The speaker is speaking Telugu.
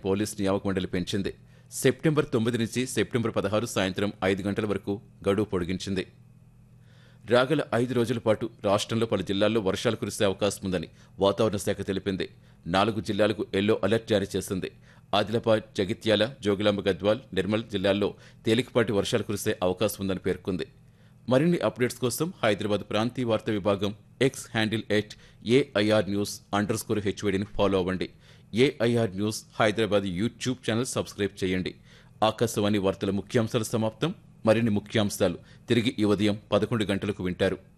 పోలీస్ నియామక మండలి పెంచింది సెప్టెంబర్ తొమ్మిది నుంచి సెప్టెంబర్ పదహారు సాయంత్రం ఐదు గంటల వరకు గడువు పొడిగించింది రాగల ఐదు రోజుల పాటు రాష్ట్రంలో పలు జిల్లాల్లో వర్షాలు కురిసే అవకాశం ఉందని వాతావరణ శాఖ తెలిపింది నాలుగు జిల్లాలకు ఎల్లో అలర్ట్ జారీ చేసింది ఆదిలాబాద్ జగిత్యాల జోగులాంబ గద్వాల్ నిర్మల్ జిల్లాల్లో తేలికపాటి వర్షాలు కురిసే అవకాశం ఉందని పేర్కొంది మరిన్ని అప్డేట్స్ కోసం హైదరాబాద్ ప్రాంతీయ వార్తా విభాగం X handle at AIR news underscore హెచ్వైడిని ఫాలో అవ్వండి AIR news Hyderabad YouTube channel subscribe చేయండి ఆకాశవాణి వార్తల ముఖ్యాంశాలు సమాప్తం మరిన్ని ముఖ్యాంశాలు తిరిగి ఈ ఉదయం పదకొండు గంటలకు వింటారు